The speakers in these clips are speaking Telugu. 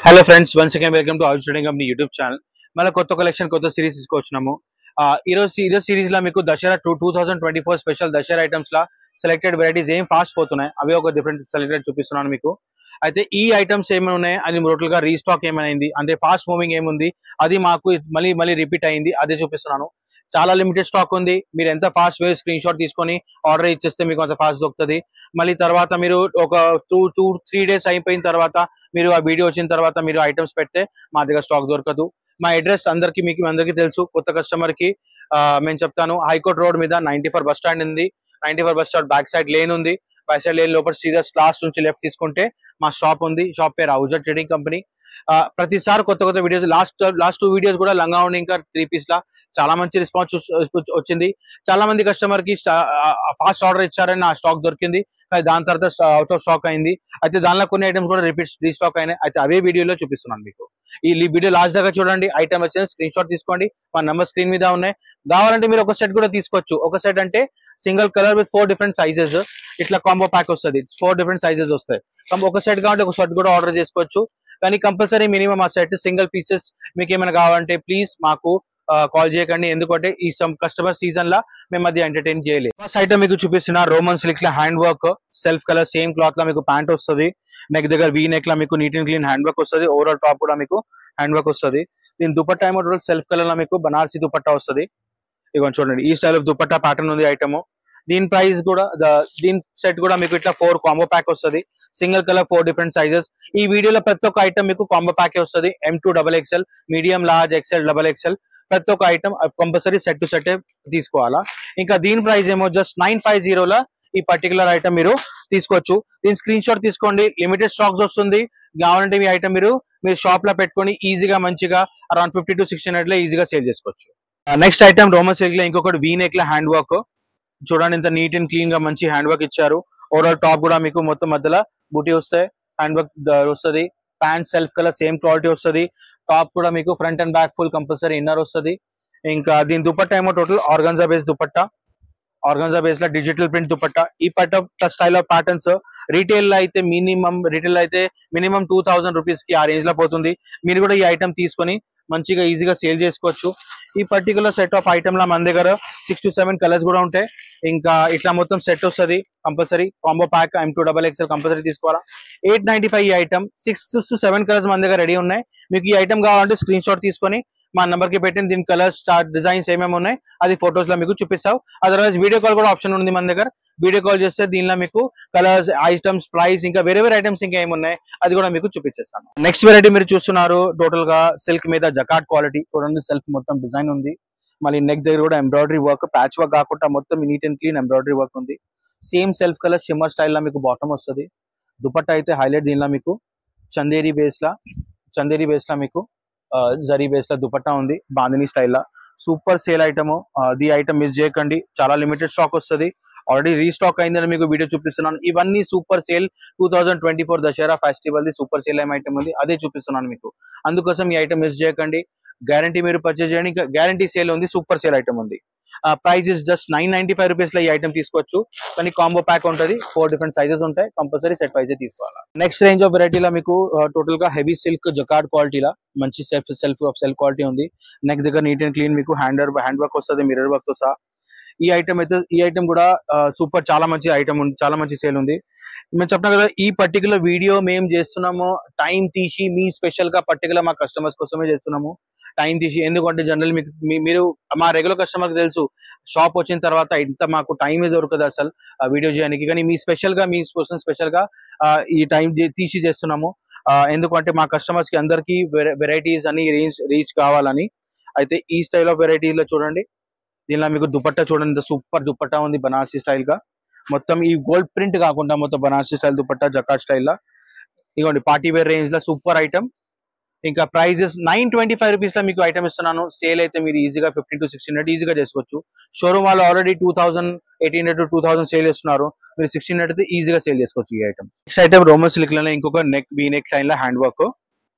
hello friends once again welcome to House Trading Company YouTube channel మళ్ళీ కొత్త కలెక్షన్ కొత్త సిరీస్ తీసుకొచ్చినాము ఆ, ఈ రోజు ఈ రోజు సిరీస్ లో మీకు Dasara two two thousand twenty four special Dasara items లా సెలెక్టెడ్ వెరైటీస్ ఏం ఫాస్ట్ పోతున్నాయి అవి ఒక డిఫరెంట్ సెలెక్టెడ్ చూపిస్తున్నాను మీకు అయితే ఈ ఐటమ్స్ ఏమైనా ఉన్నాయి అది టోటల్ గా రీస్టాక్ ఏమైంది అంటే ఫాస్ట్ మూవింగ్ ఏముంది అది మాకు మళ్ళీ మళ్ళీ రిపీట్ అయింది అదే చూపిస్తున్నాను చాలా లిమిటెడ్ స్టాక్ ఉంది మీరు ఎంత ఫాస్ట్ వే స్క్రీన్ షాట్ తీసుకొని ఆర్డర్ ఇచ్చేస్తే మీకు అంత ఫాస్ట్ దొరుకుతుంది మళ్ళీ తర్వాత మీరు ఒక టూ టూ త్రీ డేస్ అయిపోయిన తర్వాత మీరు ఆ వీడియో వచ్చిన తర్వాత మీరు ఐటమ్స్ పెడితే మా దగ్గర స్టాక్ దొరకదు మా అడ్రస్ అందరికి మీకు అందరికీ తెలుసు కొత్త కస్టమర్ కి ఆ, మేము చెప్తాను హైకోర్ట్ రోడ్ మీద నైన్టీ ఫోర్ బస్ స్టాండ్ ఉంది ninety four bus stand back side lane ఉంది బ్యాక్ సైడ్ లేన్ లోపల సీదా లాస్ట్ నుంచి లెఫ్ట్ తీసుకుంటే మా షాప్ ఉంది షాప్ పేరు హౌజర్ ట్రేడింగ్ కంపెనీ ప్రతిసారి కొత్త కొత్త videos last last two videos కూడా లంగా ఉండి ఇంకా త్రీ పీస్ లా చాలా మంచి రెస్పాన్స్ వచ్చింది చాలా మంది కస్టమర్ కి ఫాస్ట్ ఆర్డర్ ఇచ్చారని నా స్టాక్ దొరికింది కానీ దాని తర్వాత అవుట్ ఆఫ్ స్టాక్ అయింది అయితే దానిలో కొన్ని ఐటమ్స్ కూడా రిపీట్ రీస్టాక్ అయినాయి అయితే అవే వీడియోలో చూపిస్తున్నాను మీకు ఈ వీడియో లాస్ట్ దాకా చూడండి ఐటమ్ వచ్చిన స్క్రీన్ షాట్ తీసుకోండి మా నంబర్ స్క్రీన్ మీద ఉన్నాయి కావాలంటే మీరు ఒక సెట్ కూడా తీసుకోవచ్చు ఒక సెట్ అంటే single colour with four different sizes ఇట్లా కాంబో ప్యాక్ వస్తుంది ఫోర్ డిఫరెంట్ సైజెస్ వస్తాయి కం- ఒక సెట్ కావాలంటే ఒక సెట్ కూడా ఆర్డర్ చేసుకోవచ్చు కానీ కంపల్సరీ మినిమం ఆ సెట్ సింగిల్ పీసెస్ మీకు ఏమైనా కావాలంటే ప్లీజ్ మాకు కాల్ చేయకండి ఎందుకంటే ఈ సమ్ కస్టమర్ సీజన్ లా మేము అది ఎంటర్టైన్ చేయలేదు ఫస్ట్ ఐటమ్ మీకు చూపిస్తున్న రోమన్ సిల్క్ లా hand work self colour same cloth లా మీకు ప్యాంట్ వస్తుంది నెక్ దగ్గర వీ నెక్ లా మీకు neat and clean hand work వస్తుంది ఓవరాల్ టాప్ కూడా మీకు హ్యాండ్ వర్క్ వస్తుంది దీని దుపట్టా ఏమో టోటల్ సెల్ఫ్ కలర్ లా మీకు బనారసి దుపట్టా వస్తుంది ఇవ్వండి చూడండి ఈ స్టైల్ ఆఫ్ దుపట్టా ప్యాటర్న్ ఉంది ఐటమ్ దీని ప్రైస్ కూడా ద- దీని సెట్ కూడా మీకు ఇట్లా ఫోర్ కాంబో ప్యాక్ వస్తుంది single colour four different sizes ఈ వీడియోలో ప్రతి ఒక్క ఐటమ్ మీకు కాంబో ప్యాక్ వస్తుంది M two double XL medium large XL double XL ప్రతి ఒక్క item compulsory set to set తీసుకోవాలా ఇంకా దీని ప్రైస్ ఏమో జస్ట్ నైన్ ఫైవ్ జీరోలో ఈ పర్టికులర్ ఐటమ్ మీరు తీసుకోవచ్చు దీని స్క్రీన్ షాట్ తీసుకోండి లిమిటెడ్ స్టాక్స్ వస్తుంది కావాలంటే మీ ఐటమ్ మీరు మీరు షాప్ లో పెట్టుకొని ఈజీగా మంచిగా around fifty to sixty hundred లో ఈజీగా సేల్ చేసుకోవచ్చు నెక్స్ట్ ఐటమ్ రోమన్ సిల్క్ లో ఇంకొకటి వీ నెక్ లో హ్యాండ్ వర్క్ చూడండి ఇంత నీట్ అండ్ క్లీన్ గా మంచి హ్యాండ్ వర్క్ ఇచ్చారు ఓవరాల్ టాప్ కూడా మీకు మొత్తం మధ్యలో బూటీ వస్తాయి హ్యాండ్ వర్క్ వస్తుంది pant self colour same quality వస్తుంది టాప్ కూడా మీకు front and back full compulsory inner వస్తుంది ఇంకా దీని దుపట్టా ఏమో total organza base dupatta organza base లో డిజిటల్ ప్రింట్ దుపట్టా ఈ పట్ట స్టైల్ ఆఫ్ ప్యాటర్న్స్ రీటైల్ లో అయితే మినిమం రీటైల్ అయితే మినిమం టూ థౌసండ్ రూపీస్ కి ఆ రేంజ్ లో పోతుంది మీరు కూడా ఈ ఐటమ్ తీసుకొని మంచిగా ఈజీగా సేల్ చేసుకోవచ్చు ఈ పర్టికులర్ సెట్ ఆఫ్ ఐటమ్ లా మన దగ్గర సిక్స్ టు సెవెన్ కలర్స్ కూడా ఉంటాయి ఇంకా ఇట్లా మొత్తం సెట్ వస్తుంది compulsory combo pack M two double XL compulsory తీసుకోవాలా ఎయిట్ నైన్టీ ఫైవ్ ఈ item six to seven colours మన దగ్గర రెడీ ఉన్నాయి మీకు ఈ ఐటమ్ కావాలంటే స్క్రీన్ షాట్ తీసుకొని మా నంబర్ కి పెట్టిన దీని కలర్స్ స్టార్ట్ డిజైన్స్ ఏమేమి ఉన్నాయి అది ఫొటోస్ లో మీకు చూపిస్తావు అదర్వైజ్ వీడియో కాల్ కూడా ఆప్షన్ ఉంది మన దగ్గర వీడియో కాల్ చేస్తే దీనిలో మీకు కలర్స్ ఐటమ్స్ ప్రైస్ ఇంకా వేరే వేరే ఐటమ్స్ ఇంకా ఏమున్నాయి అది కూడా మీకు చూపించేస్తాను నెక్స్ట్ వెరైటీ మీరు చూస్తున్నారు టోటల్ గా సిల్క్ మీద జకాట్ క్వాలిటీ చూడండి సెల్ఫ్ మొత్తం డిజైన్ ఉంది మళ్ళీ నెక్ దగ్గర కూడా ఎంబ్రాయిడరీ వర్క్ ప్యాచ్ వర్క్ కాకుండా మొత్తం neat and clean embroidery work ఉంది same self colour shimmer style లా మీకు బాటమ్ వస్తుంది దుపట్టా అయితే హైలైట్ దీనిలో మీకు చందేరి బేస్ లా చందేరి బేస్ లా మీకు ఆ, జరీ బేస్ లా దుపట్టా ఉంది బాందిని స్టైల్ లా సూపర్ సేల్ ఐటమ్ ది ఐటమ్ మిస్ చేయకండి చాలా లిమిటెడ్ స్టాక్ వస్తుంది ఆల్రెడీ రీస్టాక్ అయిందని మీకు వీడియో చూపిస్తున్నాను ఇవన్నీ super sale two thousand twenty four Dasara festival ది సూపర్ సేల్ ఏం ఐటమ్ ఉంది అదే చూపిస్తున్నాను మీకు అందుకోసం ఈ ఐటమ్ మిస్ చేయకండి గ్యారంటీ మీరు పర్చేజ్ చేయండి ఇంకా గ్యారంటీ సేల్ ఉంది సూపర్ సేల్ ఐటమ్ ఉంది price is just nine ninety five rupees లో ఈ ఐటమ్ తీసుకోవచ్చు కానీ కాంబో ప్యాక్ ఉంటుంది ఫోర్ డిఫరెంట్ సైజెస్ ఉంటాయి కంపల్సరీ సెట్ వైజ్ తీసుకోవాలి నెక్స్ట్ రేంజ్ ఆఫ్ వెరైటీలో మీకు టోటల్ గా హెవీ సిల్క్ జకార్డ్ క్వాలిటీలా మంచి సెల్ఫ్ సెల్ఫ్ సెల్ఫ్ క్వాలిటీ ఉంది నెక్ దగ్గర నీట్ అండ్ క్లీన్ మీకు హ్యాండ్ హ్యాండ్ వర్క్ వస్తుంది మిర్రర్ వర్క్ తో సహా ఈ ఐటమ్ అయితే ఈ ఐటమ్ కూడా సూపర్ చాలా మంచి ఐటమ్ ఉంది చాలా మంచి సేల్ ఉంది మేము చెప్పిన కదా ఈ పర్టికులర్ వీడియో మేము చేస్తున్నాము టైం తీసి మీ స్పెషల్ గా పర్టికులర్ మా కస్టమర్స్ కోసమే చేస్తున్నాము టైం తీసి ఎందుకంటే జనరల్ మీకు మీ- మీరు మా రెగ్యులర్ కస్టమర్ తెలుసు షాప్ వచ్చిన తర్వాత ఇంత మాకు టైం దొరకదు అసలు ఆ వీడియో చేయడానికి కానీ మీ స్పెషల్ గా మీ కోసం స్పెషల్ గా ఆ, ఈ టైం తీసి చేస్తున్నాము ఆ, ఎందుకంటే మా కస్టమర్స్ కి అందరికి వెరైటీస్ అని రేంజ్ రీచ్ కావాలని అయితే ఈ స్టైల్ ఆఫ్ వెరైటీలో చూడండి దీనిలో మీకు దుపట్టా చూడండి సూపర్ దుపట్టా ఉంది బనారసి స్టైల్ గా మొత్తం ఈ గోల్డ్ ప్రింట్ కాకుండా మొత్తం Banarasi style dupatta jacquard style లా ఇదిగోండి పార్టీ వేర్ రేంజ్ లో సూపర్ ఐటమ్ ఇంకా prices nine twenty five rupees లో మీకు ఐటమ్ ఇస్తున్నాను సేల్ అయితే మీరు ఈజీగా ఫిఫ్టీన్ టు సిక్స్టీన్ హండ్రెడ్ ఈజీగా చేసుకోవచ్చు షోరూమ్ వాళ్ళు already two thousand eighteen hundred to two thousand sale చేస్తున్నారు మీరు సిక్స్టీన్ హండ్రెడ్ అయితే ఈజీగా సేల్ చేసుకోవచ్చు ఈ item next item Roman silk లోనే ఇంకొక నెక్ బీ నెక్ లైన్ లో హ్యాండ్ వర్క్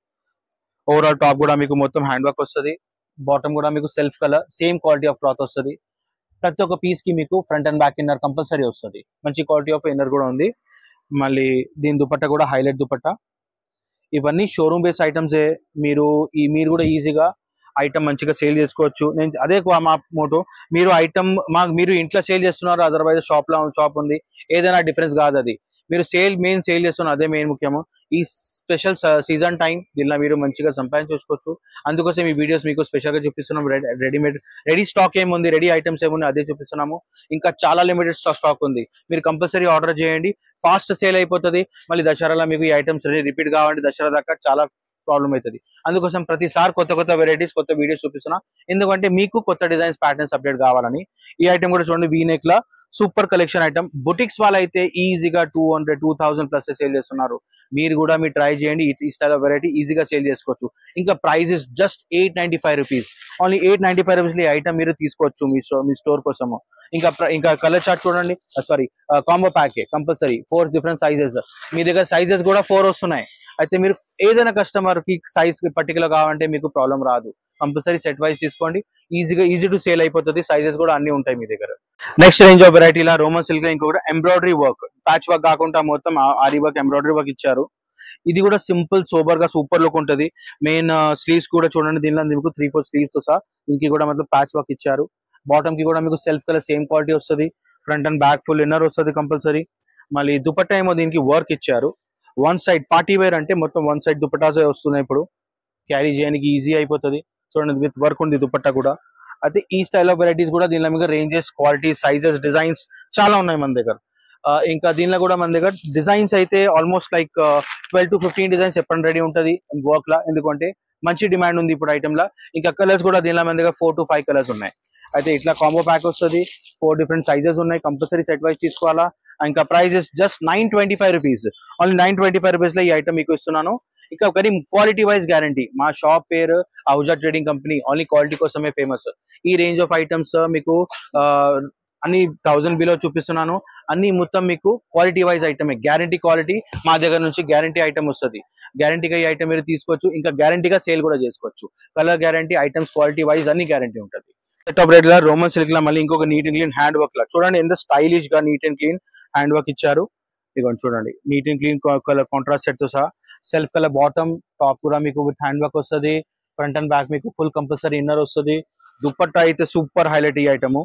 ఓవరాల్ టాప్ కూడా మీకు మొత్తం హ్యాండ్ వర్క్ వస్తుంది బాటమ్ కూడా మీకు self colour same quality of cloth వస్తుంది ప్రతి ఒక్క పీస్ కి మీకు front and back inner compulsory వస్తుంది మంచి క్వాలిటీ ఆఫ్ ఇన్నర్ కూడా ఉంది మళ్ళీ దీని దుపట్టా కూడా హైలైట్ దుపట్టా ఇవన్నీ షోరూమ్ బేస్ ఐటమ్సే మీరు ఈ మీరు కూడా ఈజీగా ఐటమ్ మంచిగా సేల్ చేసుకోవచ్చు నేను అదే ఎక్కువ మా మోటో మీరు ఐటమ్ మా మీరు ఇంట్లో సేల్ చేస్తున్నారు అదర్వైజ్ షాప్ లో షాప్ ఉంది ఏదైనా డిఫరెన్స్ కాదు అది మీరు సేల్ మెయిన్ సేల్ చేస్తున్నారు అదే మెయిన్ ముఖ్యము ఈ స్పెషల్ సీజన్ టైం దీనిలో మీరు మంచిగా సంపాదించుకోవచ్చు అందుకోసం ఈ వీడియోస్ మీకు స్పెషల్ గా చూపిస్తున్నాం రెడీమేడ్ రెడీ స్టాక్ ఏముంది రెడీ ఐటమ్స్ ఏముంది అదే చూపిస్తున్నాము ఇంకా చాలా లిమిటెడ్ స్టాక్ ఉంది మీరు కంపల్సరీ ఆర్డర్ చేయండి ఫాస్ట్ సేల్ అయిపోతుంది మళ్ళీ దసరాలో మీకు ఈ ఐటమ్స్ రిపీట్ కావాలంటే దసరా దాకా చాలా ప్రాబ్లం అవుతుంది అందుకోసం ప్రతిసారి కొత్త కొత్త వెరైటీస్ కొత్త వీడియోస్ చూపిస్తున్నా ఎందుకంటే మీకు కొత్త డిజైన్స్ ప్యాటర్న్స్ అప్డేట్ కావాలని ఈ ఐటమ్ కూడా చూడండి వీనెక్ లా సూపర్ కలెక్షన్ ఐటమ్ బుటిక్స్ వాళ్ళు అయితే ఈజీగా two hundred two thousand plus sale చేస్తున్నారు మీరు కూడా మీరు ట్రై చేయండి ఈ- ఈ స్టైల్ ఆఫ్ వెరైటీ ఈజీగా సేల్ చేసుకోవచ్చు ఇంకా price is just eight ninety five rupees only eight ninety five rupees ఈ ఐటమ్ మీరు తీసుకోవచ్చు మీ స్టోర్ మీ స్టోర్ కోసము ఇంకా ప్ర- ఇంకా కలర్ చార్ట్ చూడండి సారీ కాంబో ప్యాకే కంపల్సరీ ఫోర్ డిఫరెంట్ సైజెస్ మీ దగ్గర సైజెస్ కూడా ఫోర్ వస్తున్నాయి అయితే మీరు ఏదైనా కస్టమర్ కి సైజ్ పర్టికులర్ కావాలంటే మీకు ప్రాబ్లం రాదు కంపల్సరీ సెట్ వైజ్ తీసుకోండి ఈజీగా ఈజీ టు సేల్ అయిపోతుంది సైజెస్ కూడా అన్ని ఉంటాయి మీ దగ్గర నెక్స్ట్ రేంజ్ ఆఫ్ వెరైటీలా రోమన్ సిల్క్ ఇంకొకటి ఎంబ్రాయిడరీ వర్క్ ప్యాచ్ వర్క్ కాకుండా మొత్తం ఆరి వర్క్ ఎంబ్రాయిడరీ వర్క్ ఇచ్చారు ఇది కూడా సింపుల్ సూపర్ గా సూపర్ లుక్ ఉంటది మెయిన్ స్లీవ్స్ కూడా చూడండి దీనిలో మీకు త్రీ ఫోర్ స్లీవ్స్ తో సహా దీనికి కూడా మొత్తం ప్యాచ్ వర్క్ ఇచ్చారు బాటమ్ కి కూడా మీకు సెల్ఫ్ కలర్ సేమ్ క్వాలిటీ వస్తుంది front and back full inner వస్తుంది కంపల్సరీ మళ్ళీ దుపట్టా ఏమో దీనికి వర్క్ ఇచ్చారు వన్ సైడ్ పార్టీ వేర్ అంటే మొత్తం వన్ సైడ్ దుపట్టాసే వస్తున్నాయి ఇప్పుడు క్యారీ చేయడానికి ఈజీ అయిపోతుంది చూడండి విత్ వర్క్ ఉంది దుపట్టా కూడా అయితే ఈ స్టైల్ ఆఫ్ వెరైటీస్ కూడా దీనిలో మీకు రేంజెస్ క్వాలిటీ సైజెస్ డిజైన్స్ చాలా ఉన్నాయి మన దగ్గర ఆ, ఇంకా దీనిలో కూడా మన దగ్గర డిజైన్స్ అయితే almost like twelve to fifteen designs ఎప్పుడు రెడీ ఉంటుంది వర్క్ లా ఎందుకంటే మంచి డిమాండ్ ఉంది ఇప్పుడు ఐటమ్ లా ఇంకా కలర్స్ కూడా దీనిలో మన దగ్గర ఫోర్ టు ఫైవ్ కలర్స్ ఉన్నాయి అయితే ఇట్లా కాంబో ప్యాక్ వస్తుంది ఫోర్ డిఫరెంట్ సైజెస్ ఉన్నాయి కంపల్సరీ సెట్ వైజ్ తీసుకోవాలా ఇంకా prices just nine twenty five rupees only nine twenty five rupees లో ఈ ఐటమ్ మీకు ఇస్తున్నాను ఇంకా కానీ క్వాలిటీ వైజ్ గ్యారంటీ మా షాప్ పేరు Ahuja Trading Company only quality కోసమే ఫేమస్ ఈ రేంజ్ ఆఫ్ ఐటమ్స్ మీకు ఆ, అన్ని థౌసండ్ బిలో చూపిస్తున్నాను అన్ని మొత్తం మీకు క్వాలిటీ వైజ్ ఐటమే గ్యారంటీ క్వాలిటీ మా దగ్గర నుంచి గ్యారంటీ ఐటమ్ వస్తుంది గ్యారంటీగా ఈ ఐటమ్ మీరు తీసుకోవచ్చు ఇంకా గ్యారంటీగా సేల్ కూడా చేసుకోవచ్చు colour guarantee items quality wise అన్ని గ్యారంటీ ఉంటుంది సెట్ ఆఫ్ రేట్ లా రోమన్ సిల్క్ లా మళ్ళీ ఇంకొక neat and clean hand work లా చూడండి ఎంత స్టైలిష్ గా neat and clean hand work ఇచ్చారు ఇదిగోండి చూడండి neat and clean colour contrast set తో సహా సెల్ఫ్ కలర్ బాటమ్ టాప్ కూడా మీకు విత్ హ్యాండ్ వర్క్ వస్తుంది ఫ్రంట్ అండ్ బ్యాక్ మీకు ఫుల్ కంపల్సరీ ఇన్నర్ వస్తుంది దుప్పట్టా అయితే సూపర్ హైలైట్ ఈ ఐటమ్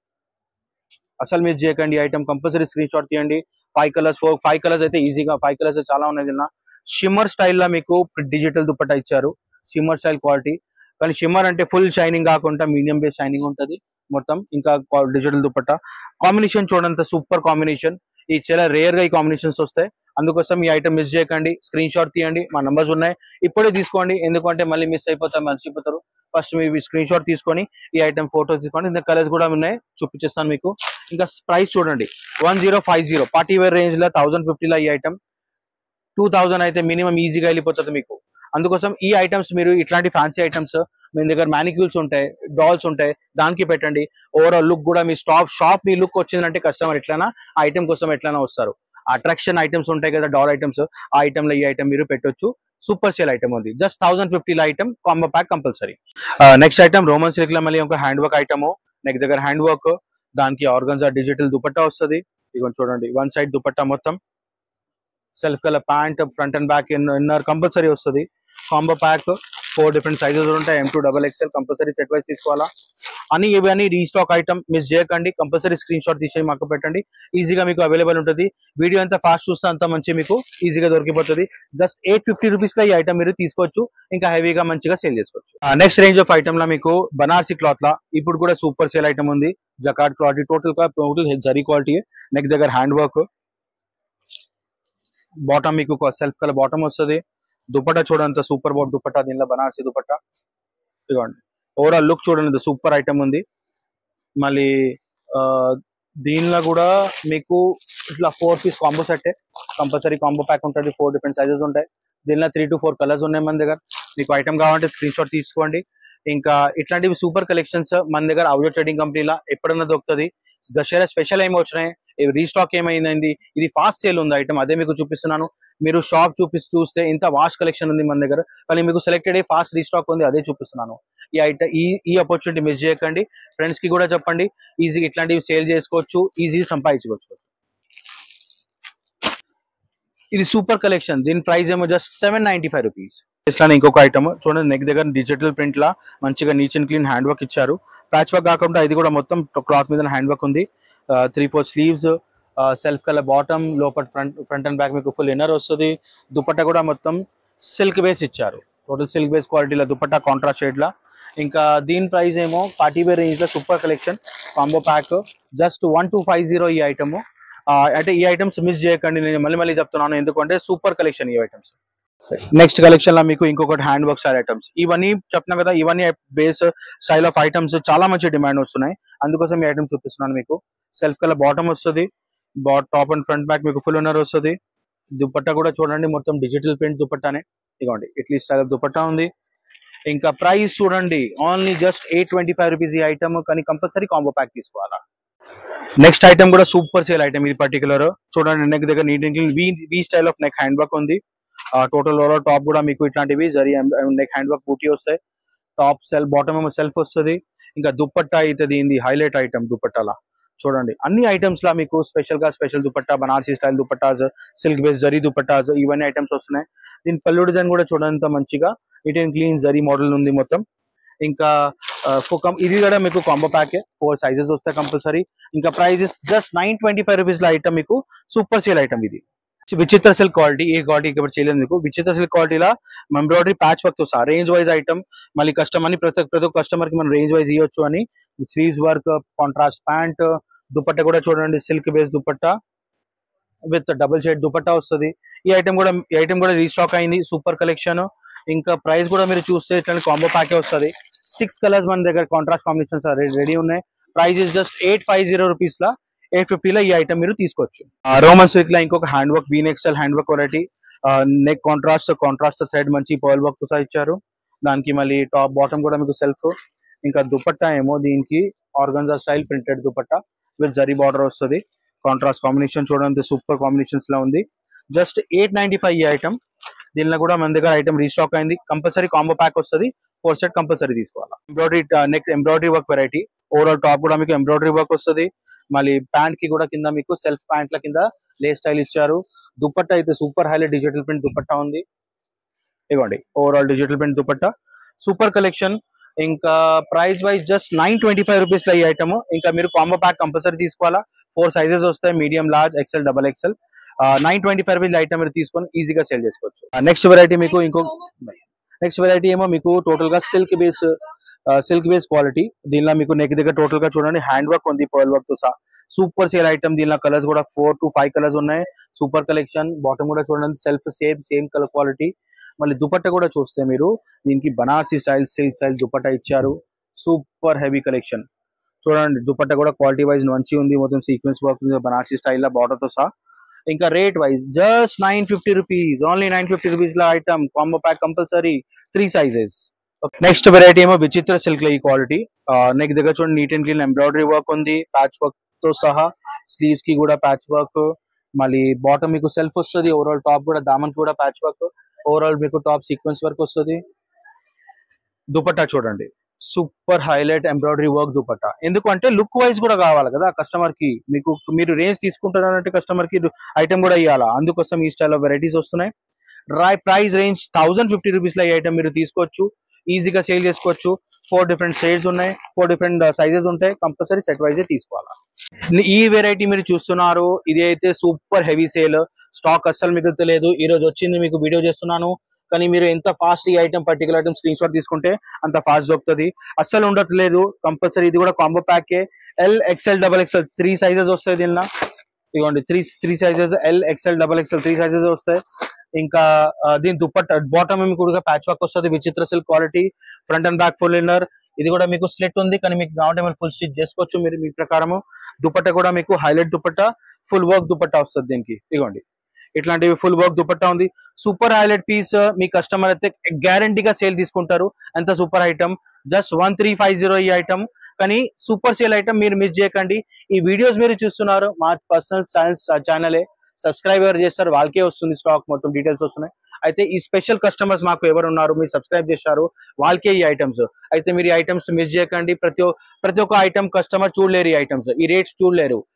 అసలు మీరు చేయకండి ఈ ఐటమ్ కంపల్సరీ స్క్రీన్ షాట్ తీయండి five colours four five colours అయితే ఈజీగా ఫైవ్ కలర్స్ చాలా ఉన్నాయి దీనిలో షిమ్మర్ స్టైల్లో మీకు డిజిటల్ దుప్పట్టా ఇచ్చారు షిమ్మర్ స్టైల్ క్వాలిటీ కానీ షిమ్మర్ అంటే ఫుల్ షైనింగ్ కాకుండా మీడియం బేస్ షైనింగ్ ఉంటుంది మొత్తం ఇంకా డిజిటల్ దుప్పట్టా కాంబినేషన్ చూడంత సూపర్ కాంబినేషన్ ఈ చాలా రేర్ గా ఈ కాంబినేషన్స్ వస్తాయి అందుకోసం ఈ ఐటమ్ మిస్ చేయకండి స్క్రీన్ షాట్ తీయండి మా నంబర్స్ ఉన్నాయి ఇప్పుడే తీసుకోండి ఎందుకంటే మళ్ళీ మిస్ అయిపోతారు మర్చిపోతారు ఫస్ట్ మీ స్క్రీన్ షాట్ తీసుకొని ఈ ఐటమ్ ఫోటో తీసుకోండి ఇంకా కలర్స్ కూడా ఉన్నాయి చూపించేస్తాను మీకు ఇంకా ప్రైస్ చూడండి one zero five zero party wear range లో థౌసండ్ ఫిఫ్టీలో ఈ ఐటమ్ టూ థౌసండ్ అయితే మినిమం ఈజీగా వెళ్ళిపోతుంది మీకు అందుకోసం ఈ ఐటమ్స్ మీరు ఇట్లాంటి ఫ్యాన్సీ ఐటమ్స్ మీ దగ్గర మ్యానిక్యూల్స్ ఉంటాయి డాల్స్ ఉంటాయి దానికి పెట్టండి ఓవరాల్ లుక్ కూడా మీ స్టాప్ షాప్ మీ లుక్ వచ్చిందంటే కస్టమర్ ఎట్లైనా ఆ ఐటమ్ కోసం ఎట్లైనా వస్తారు అట్రాక్షన్ ఐటమ్స్ ఉంటాయి కదా డాల్ ఐటమ్స్ ఆ ఐటమ్ లో ఈ ఐటమ్ మీరు పెట్టొచ్చు సూపర్ సేల్ ఐటమ్ ఉంది జస్ట్ థౌసండ్ ఫిఫ్టీల item combo pack compulsory next item Roman silk లో మళ్ళీ ఒక హ్యాండ్ వర్క్ ఐటమ్ నెక్స్ట్ దగ్గర హ్యాండ్ వర్క్ దానికి ఆర్గన్జా డిజిటల్ దుపట్టా వస్తుంది ఇదిగోండి చూడండి వన్ సైడ్ దుపట్టా మొత్తం self colour pant front and back inner compulsory వస్తుంది combo pack four different sizes ఉంటాయి M two double XL compulsory set wise తీసుకోవాలా అని ఇవన్నీ రీస్టాక్ ఐటమ్ మిస్ చేయకండి కంపల్సరీ స్క్రీన్ షాట్ తీసి మాకు పెట్టండి ఈజీగా మీకు అవైలబుల్ ఉంటుంది వీడియో ఎంత ఫాస్ట్ చూస్తే అంత మంచి మీకు ఈజీగా దొరికిపోతుంది జస్ట్ ఎయిట్ ఫిఫ్టీ రూపీస్ లో ఈ ఐటమ్ మీరు తీసుకోవచ్చు ఇంకా హెవీగా మంచిగా సేల్ చేసుకోవచ్చు నెక్స్ట్ రేంజ్ ఆఫ్ ఐటమ్ లో మీకు బనార్సీ క్లాత్ లా ఇప్పుడు కూడా సూపర్ సేల్ ఐటమ్ ఉంది జకాట్ క్వాలిటీ టోటల్ గా టోటల్ జరీ క్వాలిటీ నెక్ దగ్గర హ్యాండ్ వర్క్ బాటమ్ మీకు సెల్ఫ్ కలర్ బాటమ్ వస్తుంది దుపట్టా చూడండి సూపర్ బోట్ దుపట్టా దీనిలో బనారసి దుపట్టా ఇదిగోండి ఓవరాల్ లుక్ చూడండి సూపర్ ఐటమ్ ఉంది మళ్ళీ ఆ, దీనిలో కూడా మీకు ఇట్లా four piece combo set compulsory combo pack ఉంటుంది ఫోర్ డిఫరెంట్ సైజెస్ ఉంటాయి దీనిలో త్రీ టు ఫోర్ కలర్స్ ఉన్నాయి మన దగ్గర మీకు ఐటమ్ కావాలంటే స్క్రీన్ షాట్ తీసుకోండి ఇంకా ఇట్లాంటివి సూపర్ కలెక్షన్స్ మన దగ్గర అవుట్ ట్రేడింగ్ కంపెనీలో ఎప్పుడన్నా దొరుకుతుంది దసరా స్పెషల్ ఏమి వచ్చినాయి రీస్టాక్ ఏమైంది ఇది ఫాస్ట్ సేల్ ఉంది ఐటమ్ అదే మీకు చూపిస్తున్నాను మీరు షాప్ చూపిస్తూ చూస్తే ఇంత వాష్ కలెక్షన్ ఉంది మన దగ్గర కానీ మీకు సెలెక్టెడ్ ఫాస్ట్ రీస్టాక్ ఉంది అదే చూపిస్తున్నాను ఈ ఐటమ్ ఈ ఈ ఆపర్చునిటీ మిస్ చేయకండి ఫ్రెండ్స్ కి కూడా చెప్పండి ఈజీగా ఇట్లాంటివి సేల్ చేసుకోవచ్చు ఈజీ సంపాదించుకోవచ్చు ఇది సూపర్ కలెక్షన్ దీని ప్రైస్ ఏమో just seven ninety five rupees ఇట్లానే ఇంకొక ఐటమ్ చూడండి నెక్ దగ్గర డిజిటల్ ప్రింట్ లా మంచిగా neat and clean hand work ఇచ్చారు ప్యాచ్ వర్క్ కాకుండా ఇది కూడా మొత్తం క్లాత్ మీద హ్యాండ్ వర్క్ ఉంది three four sleeves self colour bottom లోపల ఫ్రంట్ ఫ్రంట్ అండ్ బ్యాక్ మీకు ఫుల్ ఇన్నర్ వస్తుంది దుపట్టా కూడా మొత్తం సిల్క్ బేస్ ఇచ్చారు టోటల్ సిల్క్ బేస్ క్వాలిటీలో దుపట్టా కాంట్రాస్ట్ షేడ్ లా ఇంకా దీని ప్రైస్ ఏమో పార్టీ వేర్ రేంజ్ లో super collection combo pack just one two five zero ఈ ఐటమ్ అంటే ఈ ఐటమ్స్ మిస్ చేయకండి నేను మళ్ళీ మళ్ళీ చెప్తున్నాను ఎందుకంటే సూపర్ కలెక్షన్ ఈ ఐటమ్స్ నెక్స్ట్ కలెక్షన్ లో మీకు ఇంకొకటి హ్యాండ్ వర్క్ స్టైల్ ఐటమ్స్ ఇవన్నీ చెప్తున్నా కదా ఇవన్నీ బేస్ స్టైల్ ఆఫ్ ఐటమ్స్ చాలా మంచి డిమాండ్ వస్తున్నాయి అందుకోసం ఈ ఐటమ్స్ చూపిస్తున్నాను మీకు సెల్ఫ్ కలర్ బాటమ్ వస్తుంది but top and front back మీకు ఫుల్ ఉన్నర్ వస్తుంది దుపట్టా కూడా చూడండి మొత్తం డిజిటల్ ప్రింట్ దుపట్టానే ఇదిగోండి ఇట్లీ స్టైల్ దుపట్టా ఉంది ఇంకా ప్రైస్ చూడండి only just eight twenty five rupees ఈ ఐటమ్ కానీ కంపల్సరీ కాంబో ప్యాక్ తీసుకోవాలా నెక్స్ట్ ఐటమ్ కూడా సూపర్ సేల్ ఐటమ్ ఇది పర్టికులర్ చూడండి నెక్ దగ్గర neat and clean V V style of neck hand work ఉంది టోటల్ ఓవర్ టాప్ కూడా మీకు ఇట్లాంటివి జరి నెక్ హ్యాండ్ వర్క్ బూటీ వస్తాయి టాప్ సెల్ బాటమ్ ఏమో సెల్ఫ్ వస్తుంది ఇంకా దుపట్టా అయితే దీనిది హైలైట్ ఐటమ్ దుపట్టాలా చూడండి అన్ని ఐటమ్స్ లా మీకు స్పెషల్ గా special dupatta Banarasi style dupattas silk base zari dupattas ఇవన్నీ ఐటమ్స్ వస్తున్నాయి దీని పళ్ళు డిజైన్ కూడా చూడండి మంచిగా neat and clean zari model ఉంది మొత్తం ఇంకా ఆ, ఫో- కం- ఇది కూడా మీకు కాంబో ప్యాక్ ఫోర్ సైజెస్ వస్తాయి కంపల్సరీ ఇంకా prices just nine twenty five rupees లో ఐటమ్ మీకు సూపర్ సేల్ ఐటమ్ ఇది విచిత్ర సిల్క్ క్వాలిటీ ఏ క్వాలిటీ ఇక్కడ చేయలేదు మీకు విచిత్ర సిల్క్ క్వాలిటీలా ఎంబ్రాయిడరీ ప్యాచ్ వర్క్ తో సహా రేంజ్ వైజ్ ఐటమ్ మళ్ళీ కస్టమర్ అని ప్రతి ప్రతి ఒక్క కస్టమర్ కి మనం రేంజ్ వైజ్ ఇవ్వచ్చు అని sleeves work contrast pant dupatta కూడా చూడండి silk base dupatta with double shade dupatta వస్తుంది ఈ ఐటమ్ కూడా ఈ ఐటమ్ కూడా రీస్టాక్ అయింది సూపర్ కలెక్షన్ ఇంకా ప్రైస్ కూడా మీరు చూస్తే ఇట్లా కాంబో ప్యాకే వస్తుంది సిక్స్ కలర్స్ మన దగ్గర కాంట్రాస్ట్ కాంబినేషన్స్ రెడీ ఉన్నాయి price is just eight five zero rupees లా ఎయిట్ ఫిఫ్టీలో ఈ ఐటమ్ మీరు తీసుకోవచ్చు రోమన్ సిల్క్ లో ఇంకొక హ్యాండ్ వర్క్ వీన్ ఎక్సెల్ hand work variety neck contrast contrast thread మంచి పర్ల్ వర్క్ తో సహా ఇచ్చారు దానికి మళ్ళీ టాప్ బాటమ్ కూడా మీకు సెల్ఫ్ ఇంకా దుపట్టా ఏమో దీనికి organza style printed dupatta with zari border వస్తుంది కాంట్రాస్ట్ కాంబినేషన్ చూడండి సూపర్ కాంబినేషన్స్ లో ఉంది జస్ట్ ఎయిట్ నైన్టీ ఫైవ్ ఈ ఐటమ్ దీనిలో కూడా మన దగ్గర ఐటమ్ రీస్టాక్ అయింది కంపల్సరీ కాంబో ప్యాక్ వస్తుంది ఫోర్ సెట్ కంపల్సరీ తీసుకోవాలి embroidery neck embroidery work variety overall top కూడా మీకు ఎంబ్రాయిడరీ వర్క్ వస్తుంది మళ్ళీ ప్యాంట్ కి కూడా కింద మీకు సెల్ఫ్ ప్యాంట్ల కింద లే స్టైల్ ఇచ్చారు దుపట్టా అయితే super highlight digital print dupatta ఉంది ఇవ్వండి overall digital print dupatta super collection ఇంకా price wise just nine twenty five rupees లో ఈ ఐటమ్ ఇంకా మీరు కాంబో ప్యాక్ కంపల్సరీ తీసుకోవాలా ఫోర్ సైజెస్ వస్తాయి medium large XL double XL nine twenty five rupees item మీరు తీసుకొని ఈజీగా సేల్ చేసుకోవచ్చు నెక్స్ట్ వెరైటీ మీకు ఇంకో నెక్స్ట్ వెరైటీ ఏమో మీకు టోటల్ గా silk base silk base quality దీనిలో మీకు నెక్ దగ్గర టోటల్ గా చూడండి హ్యాండ్ వర్క్ ఉంది పర్ల్ వర్క్ తో సహా సూపర్ సేల్ ఐటమ్ దీనిలో కలర్స్ కూడా ఫోర్ టు ఫైవ్ కలర్స్ ఉన్నాయి సూపర్ కలెక్షన్ బాటమ్ కూడా చూడండి self same same colour quality మళ్ళీ దుపట్టా కూడా చూస్తే మీరు దీనికి Banarasi style silk style dupatta ఇచ్చారు సూపర్ హెవీ కలెక్షన్ చూడండి దుపట్టా కూడా క్వాలిటీ వైజ్ మంచి ఉంది మొత్తం sequence work Banarasi style border తో సహా ఇంకా rate wise just nine fifty rupees only nine fifty rupees లా item combo pack compulsory three sizes next variety ఏమో విచిత్ర సిల్క్ లో ఈ క్వాలిటీ నెక్ దగ్గర చూడండి neat and clean embroidery work ఉంది ప్యాచ్ వర్క్ తో సహా స్లీవ్స్ కి కూడా ప్యాచ్ వర్క్ మళ్ళీ బాటమ్ మీకు సెల్ఫ్ వస్తుంది ఓవరాల్ టాప్ కూడా దామన్ కూడా ప్యాచ్ వర్క్ ఓవరాల్ మీకు టాప్ సీక్వెన్స్ వర్క్ వస్తుంది దుపట్టా చూడండి super highlight embroidery work dupatta ఎందుకంటే లుక్ వైజ్ కూడా కావాలి కదా కస్టమర్ కి మీకు మీరు రేంజ్ తీసుకుంటున్నారంటే కస్టమర్ కి ఐటమ్ కూడా ఇవ్వాలా అందుకోసం ఈ స్టైల్ వెరైటీస్ వస్తున్నాయి రాయ్ price range thousand fifty rupees లో ఈ ఐటమ్ మీరు తీసుకోవచ్చు ఈజీగా సేల్ చేసుకోవచ్చు ఫోర్ డిఫరెంట్ షేడ్స్ ఉన్నాయి ఫోర్ డిఫరెంట్ సైజెస్ ఉంటాయి కంపల్సరీ సెట్ వైజ్ తీసుకోవాలా ఈ వెరైటీ మీరు చూస్తున్నారు ఇది అయితే సూపర్ హెవీ సేల్ స్టాక్ అస్సలు మిగులుతలేదు ఈ రోజు వచ్చింది మీకు వీడియో చేస్తున్నాను కానీ మీరు ఎంత ఫాస్ట్ ఈ item particular item screenshot తీసుకుంటే అంత ఫాస్ట్ దొరుకుతుంది అస్సలు ఉండట్లేదు కంపల్సరీ ఇది కూడా కాంబో ప్యాకే L XL double XL three sizes వస్తాయి దీనిలో ఇదిగోండి three three sizes L XL double XL three sizes వస్తాయి ఇంకా ఆ, దీని దుప్పట్ బాటమ్ ఏమి కూడా ప్యాచ్ వర్క్ వస్తుంది Vichitra silk quality front and back full inner ఇది కూడా మీకు స్లిట్ ఉంది కానీ మీకు కావాలంటే మీరు ఫుల్ స్టిచ్ చేసుకోవచ్చు మీరు మీ ప్రకారము దుపట్టా కూడా మీకు highlight dupatta full work dupatta వస్తుంది దీనికి ఇదిగోండి ఇట్లాంటివి ఫుల్ వర్క్ దుపట్టా ఉంది సూపర్ హైలైట్ పీస్ మీ కస్టమర్ అయితే గ్యారంటీగా సేల్ తీసుకుంటారు ఎంత super item just one three five zero ఈ ఐటమ్ కానీ సూపర్ సేల్ ఐటమ్ మీరు మిస్ చేయకండి ఈ వీడియోస్ మీరు చూస్తున్నారు మా పర్సనల్ సైన్స్ ఛానలే సబ్స్క్రైబ్ ఎవరు చేస్తారు వాళ్ళకే వస్తుంది స్టాక్ మొత్తం డీటెయిల్స్ వస్తున్నాయి అయితే ఈ స్పెషల్ కస్టమర్స్ మాకు ఎవరు ఉన్నారు మీరు సబ్స్క్రైబ్ చేశారు వాళ్ళకే ఈ ఐటమ్స్ అయితే మీరు ఈ ఐటమ్స్ మిస్ చేయకండి ప్రతి ఒ- ప్రతి ఒక్క ఐటమ్ కస్టమర్ చూడలేరు ఈ ఐటమ్స్ ఈ రేట్స్ చూడలేరు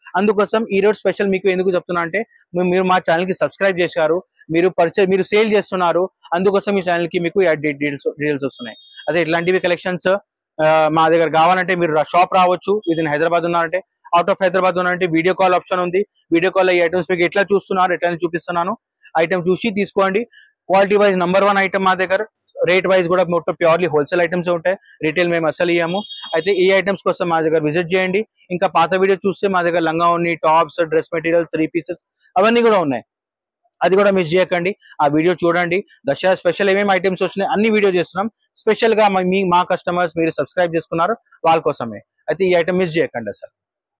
అందుకోసం ఈ రోజు స్పెషల్ మీకు ఎందుకు చెప్తున్నా అంటే మీ- మీరు మా ఛానల్ కి సబ్స్క్రైబ్ చేశారు మీరు పరిచయం మీరు సేల్ చేస్తున్నారు అందుకోసం ఈ ఛానల్ కి మీకు డీటెయిల్స్ డీటెయిల్స్ వస్తున్నాయి అదే ఇట్లాంటివి కలెక్షన్స్ మా దగ్గర కావాలంటే మీరు షాప్ రావచ్చు ఇది హైదరాబాద్ ఉన్నారంటే అవుట్ ఆఫ్ హైదరాబాద్ ఉన్నారంటే వీడియో కాల్ ఆప్షన్ ఉంది వీడియో కాల్ ఈ ఐటమ్స్ మీకు ఎట్లా చూస్తున్నారు ఎట్లా అని చూపిస్తున్నాను ఐటమ్ చూసి తీసుకోండి quality wise number one item మా దగ్గర రేట్ వైజ్ కూడా మొత్తం ప్యూర్లీ హోల్సేల్ ఐటమ్స్ ఉంటాయి రీటైల్ మేము అసలు ఇయ్యాము అయితే ఈ ఐటమ్స్ కోసం మా దగ్గర విజిట్ చేయండి ఇంకా పాత వీడియో చూస్తే మా దగ్గర లంగా ఉన్ని tops dress material three pieces అవన్నీ కూడా ఉన్నాయి అది కూడా మిస్ చేయకండి ఆ వీడియో చూడండి దసరా స్పెషల్ ఏమేమి ఐటమ్స్ వచ్చినాయి అన్ని వీడియో చేస్తున్నాం స్పెషల్ గా మా- మీ మా కస్టమర్స్ మీరు సబ్స్క్రైబ్ చేసుకున్నారు వాళ్ళ కోసమే అయితే ఈ ఐటమ్ మిస్ చేయకండి అసలు